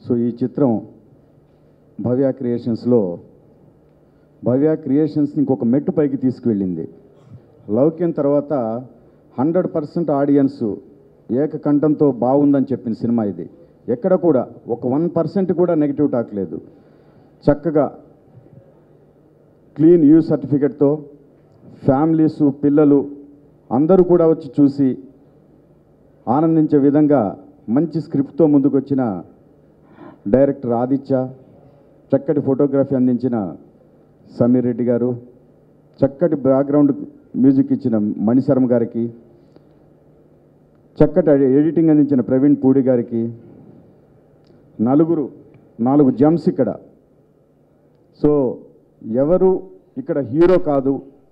so ఈ చిత్రం భవ్య క్రియేషన్స్లో భవ్య క్రియేషన్స్ని ఇంకొక మెట్టు పైకి తీసుకువెళ్ళింది లౌక్యం తర్వాత హండ్రెడ్ పర్సెంట్ ఆడియన్స్ ఏకకంఠంతో బాగుందని చెప్పిన సినిమా ఇది ఎక్కడ కూడా ఒక వన్ పర్సెంట్ కూడా నెగిటివ్ టాక్ లేదు చక్కగా క్లీన్ యూ సర్టిఫికెట్తో ఫ్యామిలీస్ పిల్లలు అందరూ కూడా వచ్చి చూసి ఆనందించే విధంగా మంచి స్క్రిప్ట్తో ముందుకొచ్చిన డైరెక్టర్ ఆదిత్య చక్కటి ఫోటోగ్రఫీ అందించిన సమీర్ రెడ్డి గారు చక్కటి బ్యాక్గ్రౌండ్ మ్యూజిక్ ఇచ్చిన మణిశర్మ గారికి చక్కటి ఎడిటింగ్ అందించిన ప్రవీణ్ పూడి గారికి నలుగురు నాలుగు జమ్స్ ఇక్కడ సో ఎవరు ఇక్కడ హీరో కాదు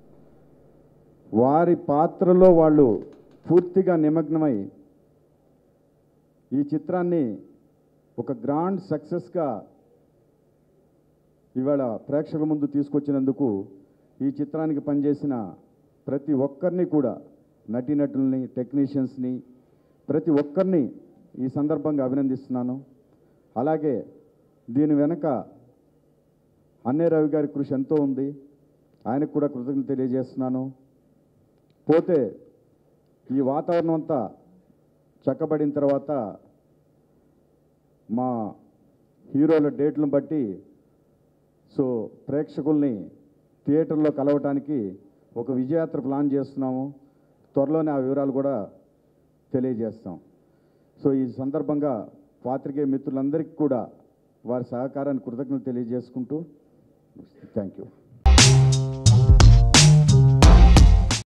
వారి పాత్రలో వాళ్ళు పూర్తిగా నిమగ్నమై ఈ చిత్రాన్ని ఒక గ్రాండ్ సక్సెస్గా ఇవాళ ప్రేక్షకుల ముందు తీసుకొచ్చినందుకు ఈ చిత్రానికి పనిచేసిన ప్రతి ఒక్కరిని కూడా నటీనటుల్ని టెక్నీషియన్స్ని ప్రతి ఒక్కరిని ఈ సందర్భంగా అభినందిస్తున్నాను అలాగే దీని వెనక అన్నే రవి గారి కృషి ఎంతో ఉంది ఆయనకు కూడా కృతజ్ఞతలు తెలియజేస్తున్నాను పోతే ఈ వాతావరణం అంతా చక్కబడిన తర్వాత మా హీరోల డేట్లను బట్టి సో ప్రేక్షకుల్ని థియేటర్లో కలవటానికి ఒక విజయయాత్ర ప్లాన్ చేస్తున్నాము త్వరలోనే ఆ వివరాలు కూడా తెలియజేస్తాం సో ఈ సందర్భంగా పాత్రికేయ మిత్రులందరికీ కూడా వారి సహకారాన్ని కృతజ్ఞతలు తెలియజేసుకుంటూ థ్యాంక్ యూ